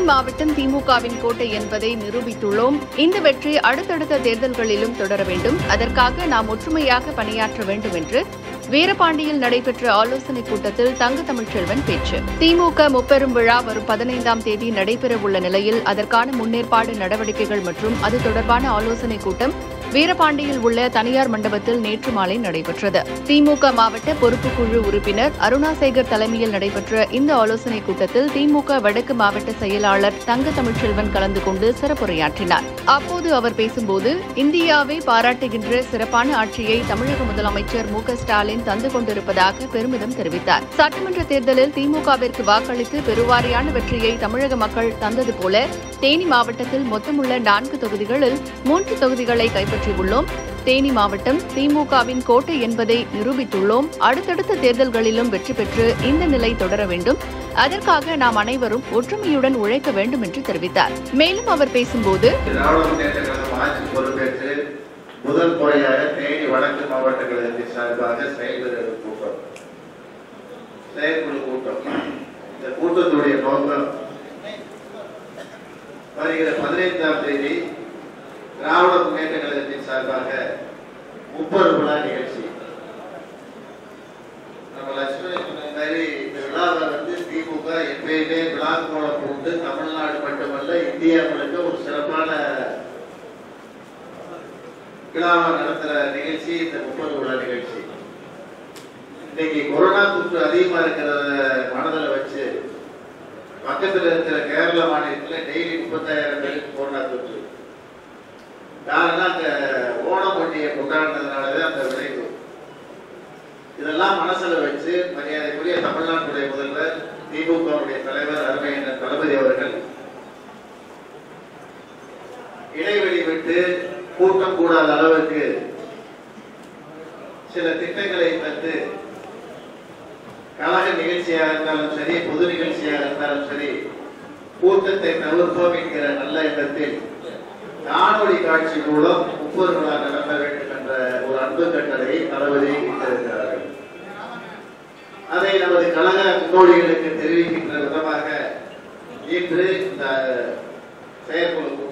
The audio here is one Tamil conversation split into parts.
மாவட்டம் திமுகவின் கோட்டை என்பதை நிரூபித்துள்ளோம் இந்த வெற்றி அடுத்தடுத்த தேர்தல்களிலும் தொடர வேண்டும் அதற்காக நாம் ஒற்றுமையாக பணியாற்ற வேண்டும் என்று வீரபாண்டியில் நடைபெற்ற ஆலோசனைக் கூட்டத்தில் தங்க தமிழ்ச்செல்வன் பேச்சு திமுக முப்பெரும் விழா வரும் பதினைந்தாம் தேதி நடைபெறவுள்ள நிலையில் அதற்கான முன்னேற்பாடு நடவடிக்கைகள் மற்றும் அது தொடர்பான ஆலோசனைக் கூட்டம் வீரபாண்டியில் உள்ள தனியார் மண்டபத்தில் நேற்று மாலை நடைபெற்றது திமுக மாவட்ட பொறுப்புக்குழு உறுப்பினர் அருணாசேகர் தலைமையில் நடைபெற்ற இந்த ஆலோசனைக் கூட்டத்தில் திமுக வடக்கு மாவட்ட செயலாளர் தங்க தமிழ்ச்செல்வன் கலந்து கொண்டு சிறப்புரையாற்றினார் அப்போது அவர் பேசும்போது இந்தியாவை பாராட்டுகின்ற சிறப்பான ஆட்சியை தமிழக முதலமைச்சர் மு க ஸ்டாலின் தந்து கொண்டிருப்பதாக பெருமிதம் தெரிவித்தார் சட்டமன்ற தேர்தலில் திமுகவிற்கு வாக்களித்து பெருவாரியான வெற்றியை தமிழக மக்கள் தந்தது போல தேனி மாவட்டத்தில் மொத்தமுள்ள நான்கு தொகுதிகளில் மூன்று தொகுதிகளை கைப்பற்றியுள்ளோம் தேனி மாவட்டம் திமுகவின் கோட்டை என்பதை நிரூபித்துள்ளோம் அடுத்தடுத்த தேர்தல்களிலும் வெற்றி பெற்று இந்த நிலை தொடர வேண்டும் அதற்காக நாம் அனைவரும் ஒற்றுமையுடன் உழைக்க வேண்டும் என்று தெரிவித்தார் மேலும் அவர் பேசும்போது திராவிட முன்னேற்ற கழகம் ஆட்சி பொறுப்பேற்று முதல் முறையாக தேனி வடக்கு மாவட்ட கழகத்தின் சார்பாக செயல்படுகிற கூட்டம் செயற்குழு கூட்டம் இந்த கூட்டத்துடைய நோக்கம் வருகிற பதினைந்தாம் தேதி திராவிட முன்னேற்ற கழகத்தின் சார்பாக முப்பது விழா நிகழ்ச்சி நம்ம லட்சுமி சொன்ன மாதிரி இந்த விழாவை வந்து திமுக எப்பயுமே விழா கோலம் போட்டு தமிழ்நாடு மட்டுமல்ல இந்தியா முழுக்க ஒரு சிறப்பான விழாவை நடத்துற நிகழ்ச்சி இந்த முப்பது விழா நிகழ்ச்சி இன்னைக்கு கொரோனா தொற்று அதிகமா இருக்கிறத மனதில் வச்சு பக்கத்துல இருக்கிற கேரள மாநிலத்துல டெய்லி முப்பத்தாயிரம் பேருக்கு கொரோனா தொற்று காரணம் அந்த ஓணம் பண்டிகை கொண்டாடினதுனாலதான் அந்த விளைவு இதெல்லாம் மனசுல வச்சு மரியாதைக்குரிய தமிழ்நாட்டுடைய முதல்வர் திமுகவுடைய தலைவர் அருமையினர் தளபதி அவர்கள் இடைவெளி விட்டு கூட்டம் கூடாத அளவுக்கு சில திட்டங்களை தந்து கழக நிகழ்ச்சியாக இருந்தாலும் சரி பொது நிகழ்ச்சியாக இருந்தாலும் சரி கூட்டத்தை தவிர்ப்போம் என்கிற நல்ல எண்ணத்தில் காணொளி காட்சி மூலம் முப்பது விழா நடத்த வேண்டும் என்ற ஒரு அன்பு கட்டளையை தளபதி இட்டிருக்கிறார்கள் அதை நமது கழக முன்னோடிகளுக்கு தெரிவிக்கின்ற விதமாக இன்று இந்த செயற்குழு கூட்டம்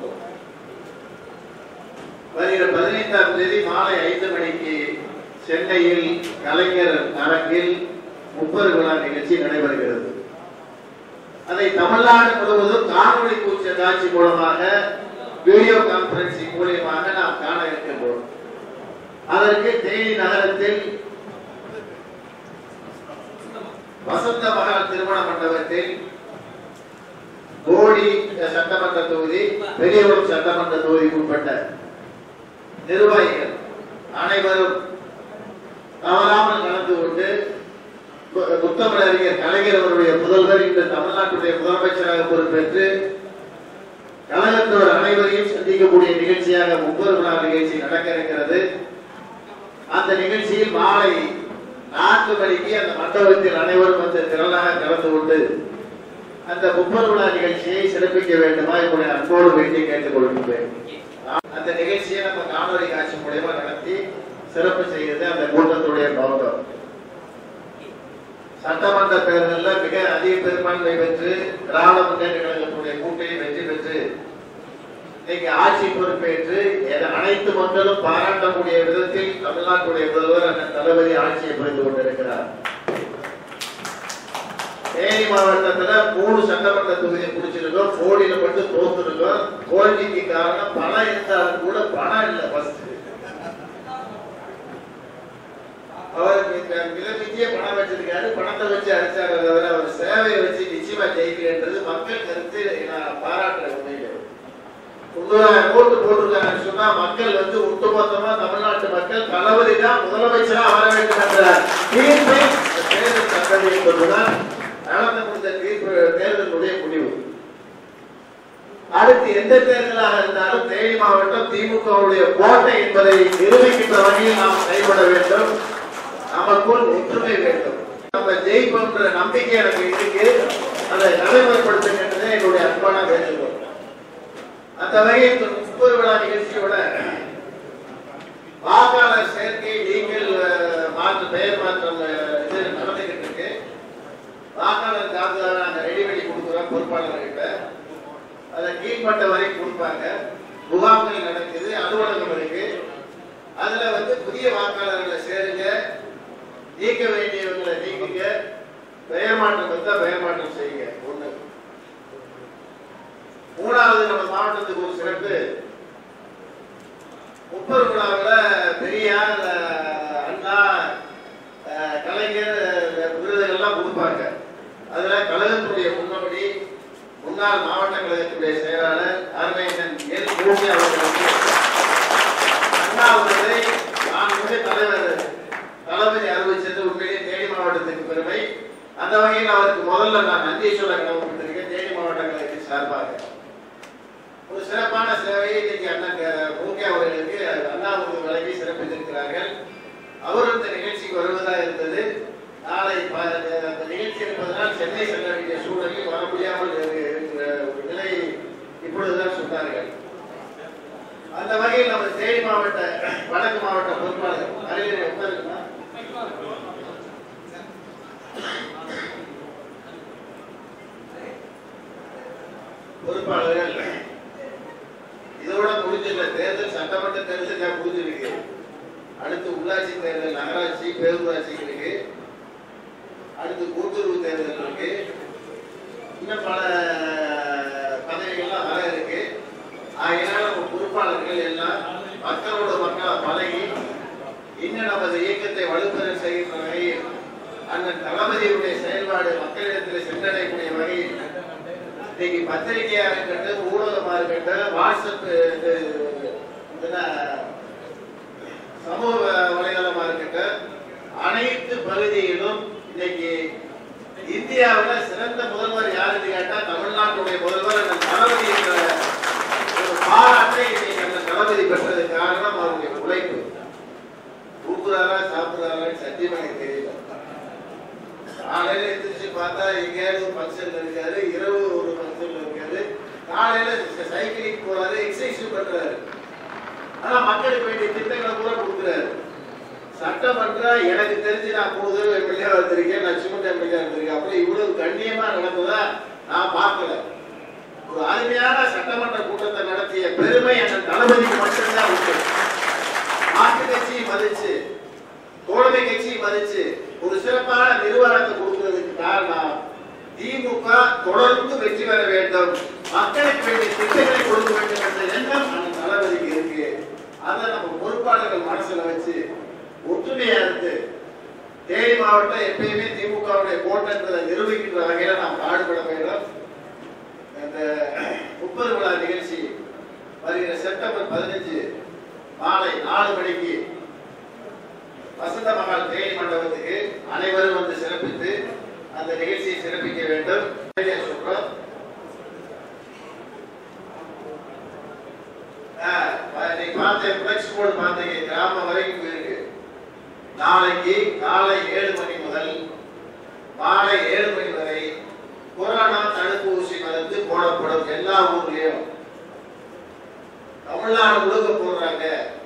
வருகிற பதினைந்தாம் தேதி மாலை ஐந்து மணிக்கு சென்னையில் கலைஞர் அரங்கில் முப்பது விழா நிகழ்ச்சி நடைபெறுகிறது அதை தமிழ்நாடு முழுவதும் காணொளி கூச்ச காட்சி மூலமாக வீடியோ கான்பரன்சிங் மூலியமாக நாம் காண இருக்கின்றோம் அதற்கு தேனி நகரத்தில் வசந்த மகால் திருமண மண்டபத்தில் கோடி சட்டமன்ற தொகுதி பெரியவரம் சட்டமன்ற தொகுதிக்கு உட்பட்ட நிர்வாகிகள் அனைவரும் தவறாமல் கலந்து கொண்டு மு- முத்தமிழ் அறிஞர் கலைஞர் அவருடைய முதல்வர் இன்று தமிழ்நாட்டுடைய முதலமைச்சராக பொறுப்பேற்று கழகத்தோர் அனைவரையும் சந்திக்கக்கூடிய நிகழ்ச்சியாக முப்பது நாள் நிகழ்ச்சி நடக்க இருக்கிறது அந்த நிகழ்ச்சியில் மாலை நான்கு மணிக்கு அந்த மண்டபத்தில் அனைவரும் வந்து திரளாக கலந்து கொண்டு அந்த முப்பது விழா நிகழ்ச்சியை சிறப்பிக்க வேண்டுமா என்னுடைய அன்போடு வேண்டி கேட்டுக் கொள்கின்றேன் அந்த நிகழ்ச்சியை நம்ம காணொலி காட்சி மூலயமா நடத்தி சிறப்பு செய்கிறது அந்த கூட்டத்துடைய நோக்கம் சட்டமன்ற தேர்தலில் மிக அதிக பெரும்பான்மை பெற்று திராவிட முன்னேற்ற கழகத்துடைய கூட்டணி வெற்றி பெற்று இன்னைக்கு ஆட்சி பொறுப்பேற்று என- அனைத்து மக்களும் பாராட்டக்கூடிய விதத்தில் தமிழ்நாட்டுடைய முதல்வர் அண்ணன் தளபதி ஆட்சியை புரிந்து கொண்டிருக்கிறார் தேனி மாவட்டத்துல மூணு சட்டமன்ற தொகுதியை பிடிச்சிருக்கோம் கோடியில மட்டும் தோத்துருக்கோம் தோல்விக்கு காரணம் பணம் இருந்தாலும் கூட பணம் இல்லை ஃபர்ஸ்ட் அவருக்கு இந்த மிகமித்திய பணம் வச்சிருக்காரு பணத்தை வச்சு அடிச்சாரு தவிர அவர் சேவையை வச்சு நிச்சயமா ஜெயிக்கிறேன்றது மக்கள் கருத்து நான் பாராட்டுறேன் உண்மையிலே முப்பதாயிரம் ஓட்டு போட்டிருக்காங்கன்னு சொன்னா மக்கள் வந்து ஒட்டுமொத்தமா தமிழ்நாட்டு மக்கள் தளபதி தான் முதலமைச்சரா வர வேண்டும் என்ற தீர்ப்பை இந்த தேர்தல் தந்தது என்பதுதான் நடந்து முடிந்த தீர்ப்பு தேர்தலுடைய முடிவு அடுத்து எந்த தேர்தலாக இருந்தாலும் தேனி மாவட்டம் திமுகவுடைய கோட்டை என்பதை நிரூபிக்கின்ற வகையில் நாம் செயல்பட வேண்டும் நமக்குள் ஒற்றுமை வேண்டும் நம்ம ஜெயிப்போன்ற நம்பிக்கை எனக்கு இருக்கு அதை நடைமுறைப்படுத்துகின்றதே என்னுடைய அன்பான வேண்டுகோள் அந்த வகையில் இந்த முப்பது விழா நிகழ்ச்சியோட வாக்காளர் சேர்க்கை நீங்கள் அஹ், மாற்று பெயர் மாற்றம் அஹ், இது நடந்துகிட்டு இருக்கு வாக்காளர் கார்டு நாங்க ரெடி பண்ணி கொடுக்குறோம் பொறுப்பாளர்கிட்ட அதை கீழ்மட்ட வரைக்கும் கொடுப்பாங்க முகாம்கள் நடக்குது அலுவலகம் இருக்கு அதுல வந்து புதிய வாக்காளர்களை சேருங்க நீக்க வேண்டியவங்களை நீக்குங்க பெயர் மாற்றம் வந்தா பெயர் மாற்றம் செய்யுங்க ஒண்ணு மூணாவது நம்ம மாவட்டத்துக்கு ஒரு சிறப்பு முப்பது விழாவில் பெரியார் அஹ், அண்ணா அஹ், கலைஞர் அஹ், விருதுகள்லாம் கொடுப்பாங்க அதுல கழகத்துடைய முன்னோடி முன்னாள் மாவட்ட கழகத்துடைய செயலாளர் அருமையன் எல் பூமி அவர்களுக்கு அண்ணா விருதை நான் மிக தலைவர் தளபதி அறிவிச்சது உண்மையிலே தேனி மாவட்டத்துக்கு பெருமை அந்த வகையில் அவருக்கு முதல்ல நான் நன்றி சொல்ல கடமைப்பட்டிருக்கேன் தேனி மாவட்ட கழகத்தின் சார்பாக ஒரு சிறப்பான சேவையை இன்னைக்கு அண்ணன் க- மூகே அவர்களுக்கு அண்ணா விருது வழங்கி சிறப்பித்திருக்கிறார்கள் அவரும் இந்த நிகழ்ச்சிக்கு வருவதா இருந்தது நாளை ப- அந்த நிகழ்ச்சி இருப்பதனால் சென்னை செல்ல வேண்டிய சூழலில் வர முடியாமல் இரு- இருக்கிற ஒரு நிலை இப்பொழுதுதான் சொன்னார்கள் அந்த வகையில் நம்ம தேனி மாவட்ட வடக்கு மாவட்ட பொறுப்பாளர் அருகில் உட்காருங்களா பொறுப்பாளர்கள் இதோட முடிஞ்சில்ல தேர்தல் சட்டமன்ற தேர்தலுக்காக முடிஞ்சிருக்கு அடுத்து உள்ளாட்சி தேர்தல் நகராட்சி பேரூராட்சிக்கு இருக்கு அடுத்து கூட்டுறவு தேர்தல் இருக்கு இன்னும் பல பதவிகள்லாம் வர இருக்கு ஆகையினால நம்ம பொறுப்பாளர்கள் எல்லாம் மக்களோட மக்களா பழகி இன்னும் நமது இயக்கத்தை வலுப்பெற செய்கின்ற வகையில் அண்ணன் தளபதியுடைய செயல்பாடு மக்களிடத்தில் சென்றடையக்கூடிய வகையில் இன்னைக்கு பத்திரிகையா இருக்கட்டும் ஊடகமா இருக்கட்டும் வாட்ஸ்அப் இது இதுனா, சமூக வலைதளமா இருக்கட்டும் அனைத்து பகுதியிலும் இன்னைக்கு இந்தியாவுல சிறந்த முதல்வர் யாருன்னு கேட்டா தமிழ்நாட்டுடைய முதல்வர் அந்த தளபதி என்ற ஒரு பாராட்டை இன்னைக்கு அந்த தளபதி பெற்றது காரணம் அவருடைய உழைப்பு தூக்குறாரா சாப்பிடுறாரான்னு சத்தியமா எனக்கு தெரியல காலையில எந்திரிச்சு பார்த்தா எங்கேயாவது ஒரு ஃபங்க்ஷன்ல இருக்காரு இரவு ஒரு ஃபங்க்ஷன்ல இருக்காரு காலையில ச- சைக்கிளிங் போறாரு எக்ஸசைஸ் பண்றாரு ஆனா மக்களுக்கு வேண்டிய திட்டங்களை பூரா கொடுக்குறாரு சட்டமன்றம் எனக்கு தெரிஞ்சு நான் மூணு தடவை எம்எல்ஏ வந்திருக்கேன் நான் சிமெண்ட் எம்எல்ஏ வந்திருக்கேன் அப்புறம் இவ்வளவு கண்ணியமா நடந்ததா நான் பார்க்கல ஒரு அருமையான சட்டமன்ற கூட்டத்தை நடத்திய பெருமை அந்த தளபதிக்கு மட்டும்தான் உண்டு மாற்று கட்சியை மதிச்சு தோழமை கட்சியை மதிச்சு ஒரு சிறப்பான நிர்வாகத்தை கொடுக்கிறதுக்கு காரணம் திமுக தொடர்ந்து வெற்றி பெற வேண்டும் மக்களுக்கு வேண்டிய திட்டங்களை கொடுக்க வேண்டும் என்ற எண்ணம் அந்த தளபதிக்கு இருக்கு அதை நம்ம பொறுப்பாளர்கள் மனசுல வச்சு ஒற்றுமையா இருந்து தேனி மாவட்டம் எப்பயுமே திமுகவுடைய கோட்டைன்றதை நிரூபிக்கின்ற வகையில நாம் பாடுபட வேண்டும் இந்த முப்பது விழா நிகழ்ச்சி வருகிற செப்டம்பர் பதினஞ்சு மாலை நாலு மணிக்கு வசந்த மகால் தேனி மண்டபத்துக்கு அனைவரும் வந்து சிறப்பித்து அந்த நிகழ்ச்சியை சிறப்பிக்க வேண்டும் நேரடியா சொல்றோம் ஆ, இன்னைக்கு பார்த்தேன் பிளக்ஸ் போர்டு பார்த்தீங்க கிராமம் வரைக்கும் போயிருக்கு நாளைக்கு காலை ஏழு மணி முதல் மாலை ஏழு மணி வரை கொரோனா தடுப்பூசி மருந்து போடப்படும் எல்லா ஊர்லயும் தமிழ்நாடு முழுக்க போடுறாங்க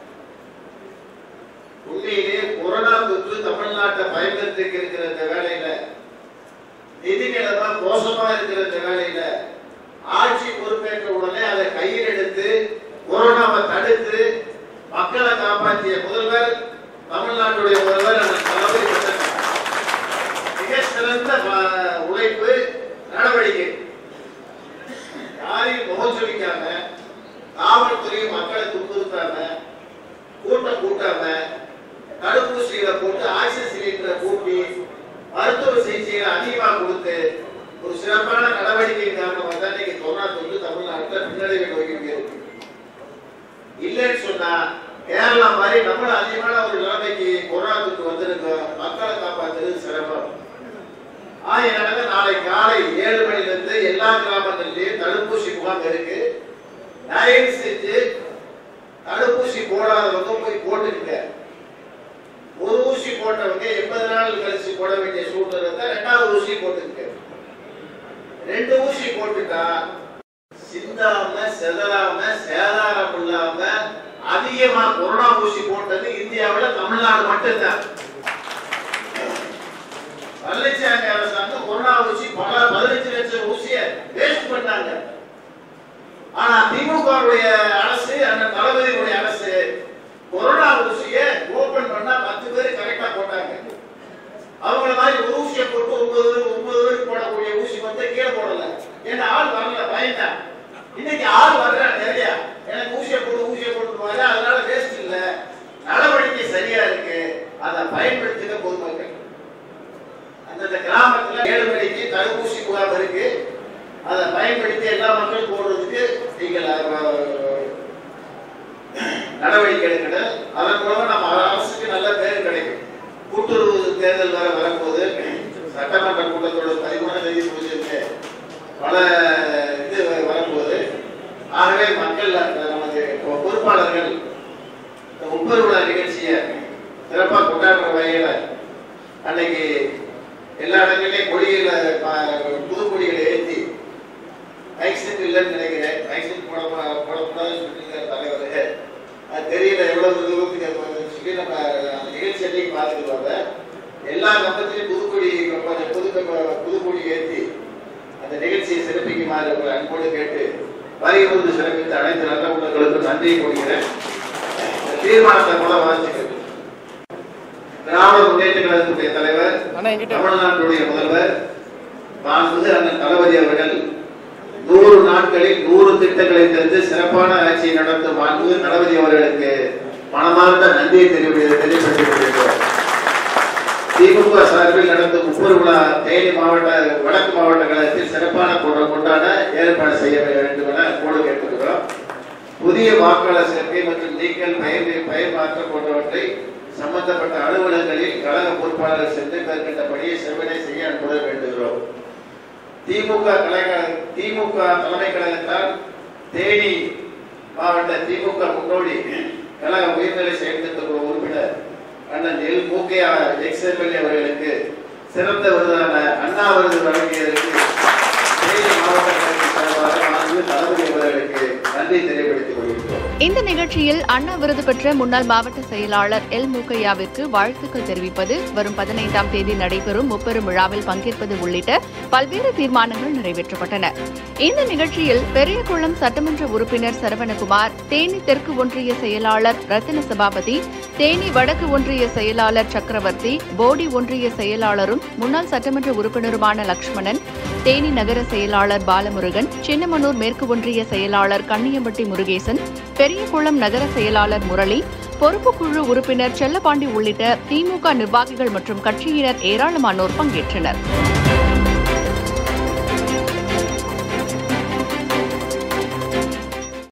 உண்மையிலே கொரோனா தொற்று தமிழ்நாட்டை பயன்படுத்தி இருக்கிற இந்த வேலையில நிதி நிலைமை மோசமா இருக்கிற இந்த வேலையில ஆட்சி பொறுப்பேற்ற உடனே அதை கையில் எடுத்து கொரோனாவை தடுத்து மக்களை காப்பாற்றிய முதல்வர் தமிழ்நாட்டுடைய முதல்வர் அந்த தளபதி பட்டர். மிக சிறந்த ப- உழைப்பு நடவடிக்கை யாரையும் முகம் சொல்லிக்காம காவல்துறையும் மக்களை துன்புறுத்தாம கூட்டம் கூட்டாம தடுப்பூசிகளை போட்டு ஆக்சிஜன் சிலிண்டரை கூட்டி மருத்துவ சிகிச்சைகளை அதிகமா கொடுத்து ஒரு சிறப்பான நடவடிக்கை காரணமாக தான் இன்னைக்கு கொரோனா தொற்று தமிழ்நாட்டில் பின்னடைவை நோக்கிட்டு இருக்கு இல்லைன்னு சொன்னா கேரளா மாதிரி நம்மளும் அதிகமான ஒரு நிலைமைக்கு கொரோனா தொற்று வந்திருக்கோம் மக்களை காப்பாற்றுறது சிரமம் ஆயிரம் நாளை காலை ஏழு மணில இருந்து எல்லா கிராமங்களிலும் தடுப்பூசி முகாம் இருக்கு தயவு செஞ்சு தடுப்பூசி போடாதவங்க போய் போட்டுக்கிட்ட ஒரு ஊசி போட்டவங்க எண்பது நாள் கழிச்சு போட வேண்டிய சூழ்நிலை இருந்தா ரெண்டாவது ஊசி போட்டுக்கிட்ட ரெண்டு ஊசி போட்டுட்டா சிந்தாம செதறாம சேதாரம் இல்லாம அதிகமா கொரோனா ஊசி போட்டது இந்தியாவுல தமிழ்நாடு மட்டும்தான் பழனிசாமி அரசாங்கம் கொரோனா ஊசி பல பதினஞ்சு லட்சம் ஊசிய வேஸ்ட் பண்ணாங்க ஆனா திமுகவுடைய அரசு அந்த தளபதியினுடைய அரசு கொரோனா ஊசியை ஓபன் பண்ணா பத்து பேர் கரெக்டா போட்டாங்க அவங்கள மாதிரி ஒரு ஊசியை போட்டு ஒன்பது பேருக்கு ஒன்பது பேருக்கு போடக்கூடிய ஊசி வந்து கீழே போடல ஏன்னா ஆள் வரல பயந்தான் இன்னைக்கு ஆள் வர்ற நிறைய எனக்கு ஊசியை போட்டு ஊசியை போட்டு வர அதனால வேஸ்ட் இல்ல நடவடிக்கை சரியா இருக்கு அதை பயன்படுத்திக்க பொதுமக்கள் அந்தந்த கிராமத்துல ஏழு மணிக்கு தடுப்பூசி முகாம் இருக்கு அதை பயன்படுத்தி எல்லா மக்களும் போடுறதுக்கு நீங்கள் அஹ், நடவடிக்கை எடுக்கணும் அதன் மூலமா நம்ம அரசுக்கு நல்ல பேர் கிடைக்கும் கூட்டுறவு தேர்தல் வர வரும்போது சட்டமன்ற கூட்டத்தோட பதிமூணாம் தேதி முடிஞ்சிருக்கு பல இது வரும்போது ஆகவே மக்கள் அந்த நமது பொறுப்பாளர்கள் இந்த முப்பது விழா நிகழ்ச்சியை சிறப்பாக கொண்டாடுற வகையில அன்னைக்கு எல்லா இடங்கள்லயும் கொடிகளை ப- புது கொடிகளை ஏற்றி ஆக்சிடென்ட் இல்லைன்னு நினைக்கிறேன் ஆக்சிடென்ட் போட போடக்கூடாதுன்னு சொல்லியிருக்காரு தலைவர் அது தெரியல எவ்வளவு தூரத்துக்கு அது வருதுன்னு சொல்லி நம்ம அந்த நிகழ்ச்சி அன்னைக்கு பார்த்துட்டு வந்தேன் எல்லா கம்பத்திலையும் புதுக்கொடி கொஞ்சம் புது கம்ப- புதுக்கொடி ஏற்றி அந்த நிகழ்ச்சியை சிறப்பிக்குமாறு ஒரு அன்போடு கேட்டு வரி வந்து சிறப்பித்த அனைத்து நல்ல உள்ளங்களுக்கும் நன்றியை கொடுக்கிறேன் இந்த தீர்மானத்தை கூட வாசிக்கிறது திராவிட முன்னேற்ற கழகத்துடைய தலைவர் அண்ணா என்கிட்ட தமிழ்நாட்டுடைய முதல்வர் மாண்புமிகு அண்ணன் தளபதி அவர்கள் நூறு நாட்களில் நூறு திட்டங்களை தந்து சிறப்பான ஆட்சியை நடத்தும் மாண்புமிகு தளபதி அவர்களுக்கு மனமார்ந்த நன்றியை தெரிவித்து தெரியப்படுத்திக் கொள்கிறோம் திமுக சார்பில் நடந்த முப்பது விழா தேனி மாவட்ட வடக்கு மாவட்ட கழகத்தில் சிறப்பான கொண்ட கொண்டாட ஏற்பாடு செய்ய வேண்டும் என கோடு கேட்டுக்கிறோம் புதிய வாக்காளர் சேர்க்கை மற்றும் நீக்கல் பெயர் பெயர் மாற்றம் போன்றவற்றை சம்பந்தப்பட்ட அலுவலகங்களில் கழக பொறுப்பாளர்கள் சென்று மேற்கண்டபடியே செவ்வனை செய்ய அன்புட வேண்டுகிறோம் திமுக கழக திமுக தலைமை கழகத்தால் தேனி மாவட்ட திமுக முன்னோடி கழக உயர்நிலை செயல்திட்ட குழு உறுப்பினர் அண்ணன் எல் மூக்கையா எக்ஸ் எம்எல்ஏ அவர்களுக்கு சிறந்த விருதான அண்ணா விருது வழங்கியதற்கு தேனி மாவட்ட கழகத்தின் சார்பாக மாண்புமிகு தளபதி அவர்களுக்கு நன்றி தெரிவித்துக் கொள்கிறோம் இந்த நிகழ்ச்சியில் அண்ணா விருது பெற்ற முன்னாள் மாவட்ட செயலாளர் எல் மூக்கையாவிற்கு வாழ்த்துக்கள் தெரிவிப்பது வரும் பதினைந்தாம் தேதி நடைபெறும் முப்பெரும் விழாவில் பங்கேற்பது உள்ளிட்ட பல்வேறு தீர்மானங்கள் நிறைவேற்றப்பட்டன இந்த நிகழ்ச்சியில் பெரியகுளம் சட்டமன்ற உறுப்பினர் சரவணகுமார் தேனி தெற்கு ஒன்றிய செயலாளர் ரத்தின சபாபதி தேனி வடக்கு ஒன்றிய செயலாளர் சக்கரவர்த்தி போடி ஒன்றிய செயலாளரும் முன்னாள் சட்டமன்ற உறுப்பினருமான லக்ஷ்மணன் தேனி நகர செயலாளர் பாலமுருகன் சின்னமனூர் மேற்கு ஒன்றிய செயலாளர் கன்னியம்பட்டி முருகேசன் பெரியகுளம் நகர செயலாளர் முரளி பொறுப்புக்குழு உறுப்பினர் செல்லப்பாண்டி உள்ளிட்ட திமுக நிர்வாகிகள் மற்றும் கட்சியினர் ஏராளமானோர் பங்கேற்றனர்